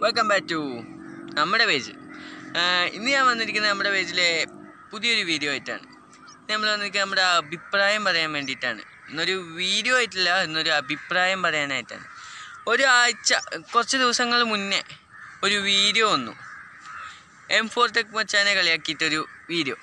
welcome back to നമ്മുടെ page ഇന്ന് ഞാൻ വന്നിരിക്കുന്നത് നമ്മുടെ പേജിലെ പുതിയൊരു വീഡിയോ ആയിട്ടാണ് ഇന്ന് നമ്മൾ വന്നിരിക്കുന്നത് നമ്മുടെ അഭിപ്രായം പറയാൻ വേണ്ടിയിട്ടാണ് ഇന്നൊരു വീഡിയോ ആയിട്ടില്ല ഇന്നൊരു അഭിപ്രായം പറയാനായിട്ടാണ് ഒരു ആഴ്ച കുറച്ച് ദിവസങ്ങൾ മുന്നേ ഒരു വീഡിയോ വന്നു എം ഫോർ ടെക് മച്ചാനെ കളിയാക്കിയിട്ടൊരു വീഡിയോ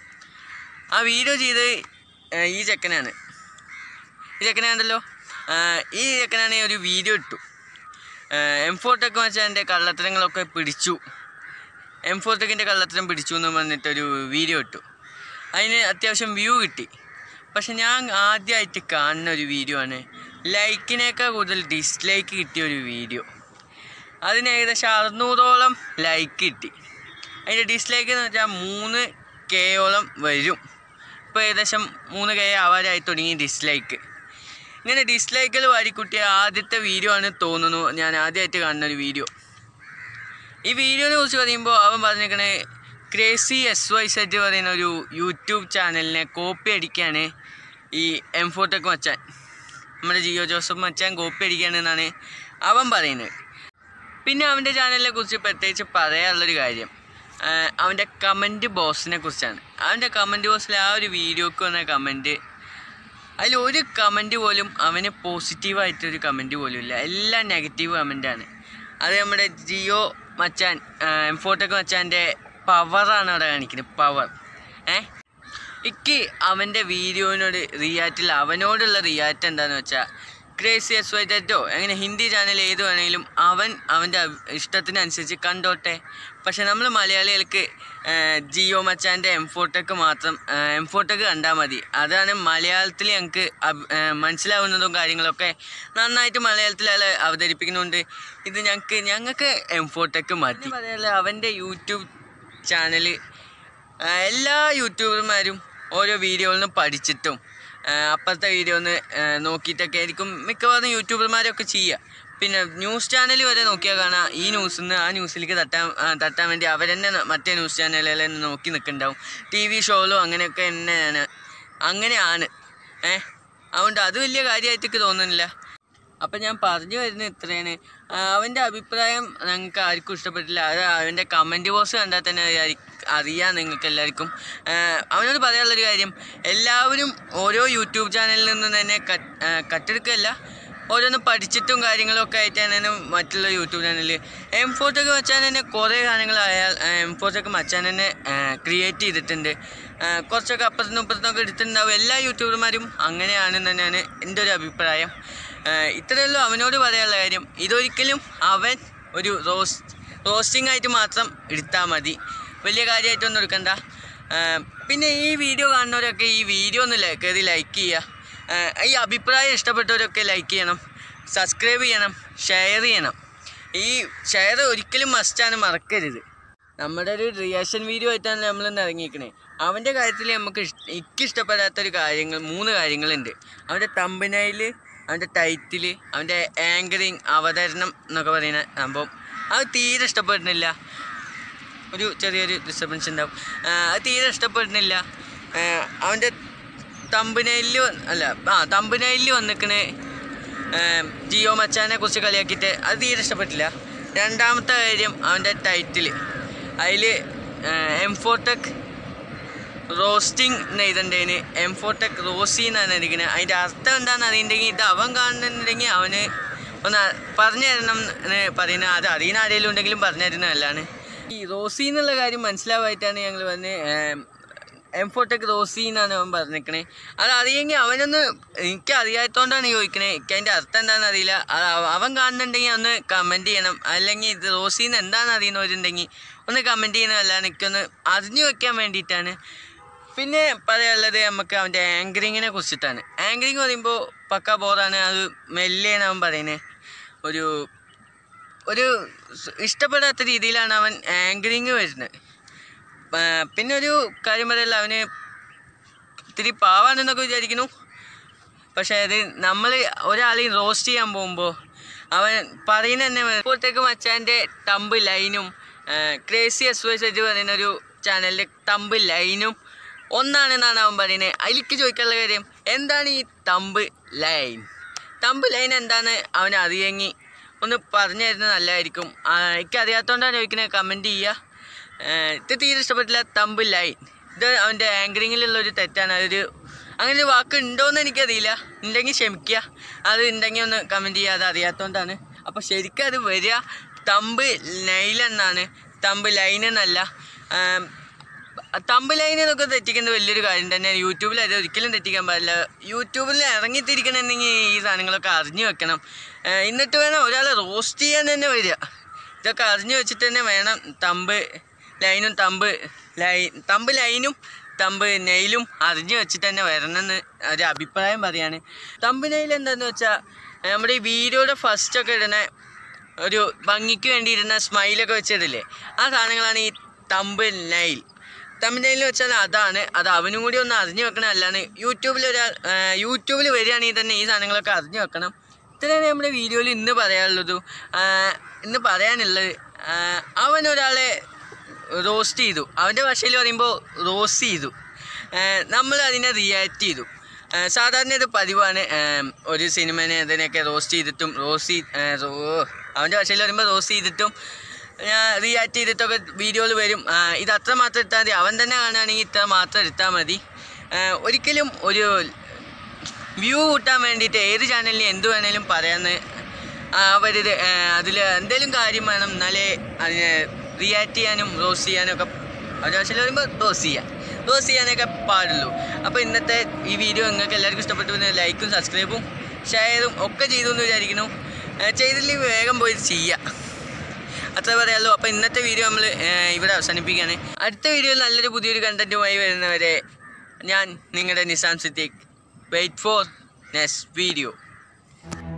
ആ വീഡിയോ ചെയ്ത് ഏഹ്, ഈ ചെക്കനാണ് ഈ ചെക്കനാണല്ലോ ആഹ്, ഈ ചെക്കനാണ് ഒരു വീഡിയോ ഇട്ടു എം ഫോർ ടെക് മച്ചാൻ്റെ കള്ളത്തരങ്ങളൊക്കെ പിടിച്ചു എം ഫോർ ടെക്കിൻ്റെ കള്ളത്തരം പിടിച്ചു എന്ന് പറഞ്ഞിട്ടൊരു വീഡിയോ ഇട്ടു അതിന് അത്യാവശ്യം വ്യൂ കിട്ടി പക്ഷെ ഞാൻ ആദ്യമായിട്ട് കാണുന്ന ഒരു വീഡിയോ ആണ് ലൈക്കിനേക്കാൾ കൂടുതൽ ഡിസ്ലൈക്ക് കിട്ടിയ ഒരു വീഡിയോ അതിന് ഏകദേശം അറുന്നൂറോളം ലൈക്ക് കിട്ടി അതിൻ്റെ ഡിസ്ലൈക്ക് എന്ന് വെച്ചാൽ മൂന്ന് കെയോളം വരും ഇപ്പോൾ ഏകദേശം മൂന്ന് കെ ആവാറായി തുടങ്ങി ഡിസ്ലൈക്ക് ഇങ്ങനെ ഡിസ്ലൈക്കിൽ വാരിക്കുട്ടിയ ആദ്യത്തെ വീഡിയോ ആണ് തോന്നുന്നു ഞാൻ ആദ്യമായിട്ട് കാണുന്ന ഒരു വീഡിയോ ഈ വീഡിയോനെ കുറിച്ച് പറയുമ്പോൾ അവൻ പറഞ്ഞിരിക്കണേ ക്രേസി എസ് വൈ സെറ്റ് പറയുന്ന ഒരു യൂട്യൂബ് ചാനലിനെ കോപ്പി അടിക്കുകയാണ് ഈ എം ഫോട്ടൊക്കെ മച്ചാൻ നമ്മുടെ ജിയോ ജോസഫ് മച്ചാൻ കോപ്പി അടിക്കുകയാണെന്നാണ് അവൻ പറയുന്നത് പിന്നെ അവൻ്റെ ചാനലിനെ കുറിച്ച് പ്രത്യേകിച്ച് പറയാനുള്ളൊരു കാര്യം ആഹ് അവൻ്റെ കമൻറ്റ് ബോക്സിനെ കുറിച്ചാണ് അവൻ്റെ കമൻറ്റ് ബോക്സിൽ ആ ഒരു വീഡിയോക്ക് വന്ന കമൻറ്റ് അതിൽ ഒരു കമൻറ്റ് പോലും അവന് പോസിറ്റീവായിട്ടൊരു കമൻറ്റ് പോലും ഇല്ല എല്ലാം നെഗറ്റീവ് കമൻറ്റാണ് അത് നമ്മുടെ ജിയോ മച്ചാൻ എം ഫോട്ടോക്ക് മച്ചാൻ്റെ പവറാണ് അവിടെ കാണിക്കുന്നത് പവർ ഏ ഇക്ക് അവൻ്റെ വീഡിയോനോട് റിയാക്റ്റിൽ അവനോടുള്ള റിയാക്റ്റ് എന്താണെന്ന് വെച്ചാൽ ക്രേസി എസ് വൈ തെറ്റോ അങ്ങനെ ഹിന്ദി ചാനൽ ഏത് വേണമെങ്കിലും അവൻ അവൻ്റെ അഭി- ഇഷ്ടത്തിനനുസരിച്ച് കണ്ടോട്ടെ പക്ഷെ നമ്മൾ മലയാളികൾക്ക് ഏഹ്, ജിയോ മച്ചാൻ്റെ എം ഫോട്ടോക്ക് മാത്രം എം ഫോട്ടോക്ക് കണ്ടാൽ മതി അതാണ് മലയാളത്തിൽ ഞങ്ങൾക്ക് അഭി- ഏഹ്, മനസ്സിലാവുന്നതും കാര്യങ്ങളൊക്കെ നന്നായിട്ട് മലയാളത്തിൽ അയാൾ അവതരിപ്പിക്കുന്നുണ്ട് ഇത് ഞങ്ങൾക്ക് ഞങ്ങൾക്ക് എം ഫോട്ടോക്ക് മതി പറയാനുള്ള അവൻ്റെ യൂട്യൂബ് ചാനൽ എല്ലാ യൂട്യൂബർമാരും ഓരോ വീഡിയോയിൽ നിന്ന് പഠിച്ചിട്ടും ആ, അപ്പുറത്തെ വീഡിയോ ഒന്ന് ആ, നോക്കിയിട്ടൊക്കെ ആയിരിക്കും മിക്കവാറും യൂട്യൂബർമാരൊക്കെ ചെയ്യുക പിന്നെ ന്യൂസ് ചാനൽ വരെ നോക്കിയാൽ കാണാം ഈ ന്യൂസിൽ നിന്ന് ആ ന്യൂസിലേക്ക് തട്ടാൻ ആ, തട്ടാൻ വേണ്ടി അവരെന്നെ ന- മറ്റേ ന്യൂസ് ചാനലിൽ തന്നെ നോക്കി നിൽക്കുന്നുണ്ടാവും ടി വി ഷോയിലും അങ്ങനെയൊക്കെ തന്നെയാണ് അങ്ങനെയാണ് ഏ അതുകൊണ്ട് അത് വലിയ കാര്യമായിട്ടൊക്കെ തോന്നുന്നില്ല അപ്പം ഞാൻ പറഞ്ഞു വരുന്നത് ഇത്രയാണ് ആ, അവൻ്റെ അഭിപ്രായം ഞങ്ങൾക്ക് ആർക്കും ഇഷ്ടപ്പെട്ടില്ല അത് അവൻ്റെ കമൻറ്റ് ബോക്സ് കണ്ടാൽ തന്നെ അറിയാ- അറിയാം നിങ്ങൾക്ക് എല്ലാവർക്കും ആ, അവനോട് പറയാനുള്ളൊരു കാര്യം എല്ലാവരും ഓരോ യൂട്യൂബ് ചാനലിൽ നിന്ന് തന്നെ കട്ട് ആ, കട്ടെടുക്കുകയല്ല ഓരോന്ന് പഠിച്ചിട്ടും കാര്യങ്ങളും ഒക്കെ ആയിട്ടാണ് മറ്റുള്ള യൂട്യൂബ് ചാനലിൽ എം ഫോട്ടൊക്കെ മച്ചാൻ തന്നെ കുറേ കാര്യങ്ങളായാൽ എം ഫോട്ടൊക്കെ മച്ചാൻ തന്നെ ക്രിയേറ്റ് ചെയ്തിട്ടുണ്ട് ആ, കുറച്ചൊക്കെ അപ്പുറത്തുനിന്നും ഇപ്പുറത്തുനിന്നൊക്കെ എടുത്തിട്ടുണ്ടാവും എല്ലാ യൂട്യൂബർമാരും അങ്ങനെയാണെന്ന് തന്നെയാണ് എൻ്റെ ഒരു അഭിപ്രായം ആഹ് ഇത്രയല്ലോ അവനോട് പറയാനുള്ള കാര്യം ഇതൊരിക്കലും അവൻ ഒരു റോസ്റ്റ് റോസ്റ്റിംഗ് ആയിട്ട് മാത്രം എടുത്താൽ മതി വലിയ കാര്യമായിട്ടൊന്നും എടുക്കണ്ട ആഹ് പിന്നെ ഈ വീഡിയോ കാണുന്നവരൊക്കെ ഈ വീഡിയോ ഒന്ന് ലൈ- കയറി ലൈക്ക് ചെയ്യുക ആഹ് ഈ അഭിപ്രായം ഇഷ്ടപ്പെട്ടവരൊക്കെ ലൈക്ക് ചെയ്യണം സബ്സ്ക്രൈബ് ചെയ്യണം ഷെയർ ചെയ്യണം ഈ ഷെയർ ഒരിക്കലും മസ്റ്റാണ് മറക്കരുത് നമ്മുടെ ഒരു റിയാക്ഷൻ വീഡിയോ ആയിട്ടാണ് നമ്മൾ ഇന്ന് ഇറങ്ങിയിരിക്കണേ അവൻ്റെ കാര്യത്തിൽ നമുക്ക് ഇഷ്- എനിക്ക് ഇഷ്ടപ്പെടാത്തൊരു കാര്യങ്ങൾ മൂന്ന് കാര്യങ്ങളുണ്ട് അവൻ്റെ തമ്പനയിൽ അവൻ്റെ ടൈറ്റിൽ അവൻ്റെ ആങ്കറിങ് അവതരണം എന്നൊക്കെ പറയുന്ന സംഭവം അത് തീരെ ഇഷ്ടപ്പെടുന്നില്ല ഒരു ചെറിയൊരു ഡിസ്റ്റർബൻസ് ഉണ്ടാവും ആ, അത് തീരെ ഇഷ്ടപ്പെടുന്നില്ല ആ, അവൻ്റെ തമ്പനയില് അല്ല ആ തമ്പനയില് വന്നിക്കണേ ജിയോ മച്ചാനെ കുറിച്ച് കളിയാക്കിയിട്ട് അത് തീരെ ഇഷ്ടപ്പെട്ടില്ല രണ്ടാമത്തെ കാര്യം അവൻ്റെ ടൈറ്റിൽ അതിൽ എം ഫോട്ടെക് റോസ്റ്റിംഗ് എന്ന് എഴുതണ്ടേന് എം ഫോട്ടെക് റോസി എന്നാണ് ഇരിക്കുന്നത് അതിൻ്റെ അർത്ഥം എന്താണെന്ന് അറിയണ്ടെങ്കിൽ ഇത് അവൻ കാണുന്നുണ്ടെങ്കിൽ അവന് ഒന്ന് പറഞ്ഞു തരണം എന്ന് പറയുന്നത് അത് അറിയുന്ന ആരെങ്കിലും ഉണ്ടെങ്കിലും പറഞ്ഞു തരുന്നതല്ലാണ് ഈ റോസി എന്നുള്ള കാര്യം മനസ്സിലാവായിട്ടാണ് ഞങ്ങൾ വന്ന് എം ഫോട്ടെക് റോസി എന്നാണ് അവൻ പറഞ്ഞിരിക്കണേ അത് അറിയെങ്കിൽ അവനൊന്ന് എനിക്ക് അറിയാത്തതുകൊണ്ടാണ് ചോദിക്കണേ എനിക്ക് അതിൻ്റെ അർത്ഥം എന്താണെന്ന് അറിയില്ല അത് അവ- അവൻ കാണുന്നുണ്ടെങ്കിൽ ഒന്ന് കമൻറ്റ് ചെയ്യണം അല്ലെങ്കിൽ ഇത് റോസിന്ന് എന്താണെന്ന് അറിയുന്നവരുണ്ടെങ്കിൽ ഒന്ന് കമൻറ്റ് ചെയ്യുന്നതല്ലാണ് എനിക്കൊന്ന് അറിഞ്ഞു വെക്കാൻ വേണ്ടിയിട്ടാണ് പിന്നെ പറയാനുള്ളത് നമുക്ക് അവൻ്റെ ആങ്കറിങ്ങിനെ കുറിച്ചിട്ടാണ് ആങ്കറിങ് പറയുമ്പോൾ പക്ക ബോറാണ് അത് മെല്ലെയാണ് അവൻ പറയുന്നത് ഒരു ഒരു സ് ഇഷ്ടപ്പെടാത്ത രീതിയിലാണ് അവൻ ആങ്കറിങ് വരുന്നത് ആ, പിന്നെ ഒരു കാര്യം പറയല്ല അവന് ഇത്തിരി പാവാണെന്നൊക്കെ വിചാരിക്കുന്നു പക്ഷേ അത് നമ്മൾ ഒരാളെയും റോസ്റ്റ് ചെയ്യാൻ പോകുമ്പോൾ അവൻ പറയുന്ന തന്നെ ഇപ്പോഴത്തേക്ക് മച്ചാൻ്റെ തമ്പ് ലൈനും ക്രേസി എസ് വൈ സെറ്റ് പറയുന്ന ഒരു ചാനലിൻ്റെ തമ്പ് ലൈനും ഒന്നാണെന്നാണ് അവൻ പറയുന്നത് അതിലേക്ക് ചോദിക്കാനുള്ള കാര്യം എന്താണ് ഈ തമ്പ് ലൈൻ തമ്പ് ലൈൻ എന്താണ് അവൻ അറിയെങ്കിൽ ഒന്ന് പറഞ്ഞു തരുന്നത് നല്ലതായിരിക്കും ആ, എനിക്ക് അറിയാത്തതുകൊണ്ടാണ് ചോദിക്കുന്നത് കമൻറ്റ് ചെയ്യുക ഏഹ് ഇത് തീരെ ഇഷ്ടപ്പെട്ടില്ല തമ്പ് ലൈൻ ഇത് അവൻ്റെ ആങ്കറിങ്ങിലുള്ള ഒരു തെറ്റാണ് അതൊരു അങ്ങനെ ഒരു വാക്ക് ഉണ്ടോയെന്ന് എനിക്കറിയില്ല ഉണ്ടെങ്കിൽ ക്ഷമിക്കുക അത് ഉണ്ടെങ്കിൽ ഒന്ന് കമൻറ്റ് ചെയ്യുക അത് അറിയാത്തതുകൊണ്ടാണ് അപ്പോൾ ശരിക്കും അത് വരിക തമ്പ് നൈൽ എന്നാണ് തമ്പ് ലൈൻ എന്നല്ല ആം, തമ്പ് ലൈൻ എന്നൊക്കെ തെറ്റിക്കുന്നത് വലിയൊരു കാര്യം തന്നെയാണ് യൂട്യൂബിൽ അത് ഒരിക്കലും തെറ്റിക്കാൻ പാടില്ല യൂട്യൂബിൽ ഇറങ്ങിത്തിരിക്കണമെന്നെങ്കിൽ ഈ സാധനങ്ങളൊക്കെ അറിഞ്ഞു വെക്കണം ഏഹ് എന്നിട്ട് വേണം ഒരാളെ റോസ്റ്റ് ചെയ്യാൻ തന്നെ വരിക ഇതൊക്കെ അറിഞ്ഞു വെച്ചിട്ട് തന്നെ വേണം തമ്പ് ലൈനും തമ്പ് ലൈൻ തമ്പ് ലൈനും തമ്പ് നെയിലും അറിഞ്ഞു വെച്ചിട്ട് തന്നെ വരണമെന്ന് ഒരു അഭിപ്രായം പറയാണ് തമ്പ് നെയിൽ എന്താണെന്ന് വെച്ചാൽ നമ്മുടെ ഈ വീഡിയോയുടെ ഫസ്റ്റൊക്കെ ഇടുന്ന ഒരു ഭംഗിക്ക് വേണ്ടി ഇരുന്ന സ്മൈലൊക്കെ വെച്ചിടില്ലേ ആ സാധനങ്ങളാണ് ഈ തമ്പ് നൈൽ തമ്പ് നൈൽ വെച്ചാൽ അതാണ് അത് അവനും കൂടി ഒന്ന് അറിഞ്ഞു വെക്കണം അല്ലാണ്ട് യൂട്യൂബിൽ ഒരാൾ യൂട്യൂബിൽ വരികയാണെങ്കിൽ തന്നെ ഈ സാധനങ്ങളൊക്കെ അറിഞ്ഞു വെക്കണം ഇത്രയാണ് നമ്മുടെ വീഡിയോയിൽ ഇന്ന് പറയാനുള്ളത് ആ, ഇന്ന് പറയാനുള്ളത് ആ, അവൻ ഒരാളെ റോസ്റ്റ് ചെയ്തു അവൻ്റെ ഭാഷയിൽ പറയുമ്പോൾ റോസ്റ്റ് ചെയ്തു നമ്മൾ അതിനെ റിയാക്ട് ചെയ്തു ആ, സാധാരണ ഇത് പതിവാണ് ആ, ഒരു സിനിമനെ അതിനെയൊക്കെ റോസ്റ്റ് ചെയ്തിട്ടും റോസ്റ്റ് അവൻ്റെ ഭാഷയിൽ പറയുമ്പോൾ റോസ്റ്റ് ചെയ്തിട്ടും റിയാക്ട് ചെയ്തിട്ടൊക്കെ വീഡിയോയിൽ വരും ആ, ഇത് അത്ര മാത്രം എടുത്താൽ മതി അവൻ തന്നെ കാണുകയാണെങ്കിൽ ഇത്ര മാത്രം എടുത്താൽ മതി ആ, ഒരിക്കലും ഒരു വ്യൂ കൂട്ടാൻ വേണ്ടിയിട്ട് ഏത് ചാനലിന് എന്ത് വേണേലും പറയാമെന്ന് അവരിത് അതിൽ എന്തെങ്കിലും കാര്യം വേണം എന്നാലേ അതിനെ റിയാക്ട് ചെയ്യാനും റോസ്റ്റ് ചെയ്യാനും ഒക്കെ അവരുടെ ഭാഷയിൽ വരുമ്പോൾ റോസ്റ്റ് ചെയ്യാം റോസ്റ്റ് ചെയ്യാനൊക്കെ പാടുള്ളൂ അപ്പോൾ ഇന്നത്തെ ഈ വീഡിയോ നിങ്ങൾക്ക് എല്ലാവർക്കും ഇഷ്ടപ്പെട്ടു ലൈക്കും സബ്സ്ക്രൈബും ഷെയറും ഒക്കെ ചെയ്തു എന്ന് വിചാരിക്കുന്നു ആ, ചെയ്തില്ലെങ്കിൽ വേഗം പോയി ചെയ്യുക അത്ര പറയാമല്ലോ അപ്പോൾ ഇന്നത്തെ വീഡിയോ നമ്മൾ ഇവിടെ അവസാനിപ്പിക്കുകയാണ് അടുത്ത വീഡിയോയിൽ നല്ലൊരു പുതിയൊരു കണ്ടൻറ്റുമായി വരുന്നവരെ ഞാൻ നിങ്ങളുടെ Nizam Siddique wait for next video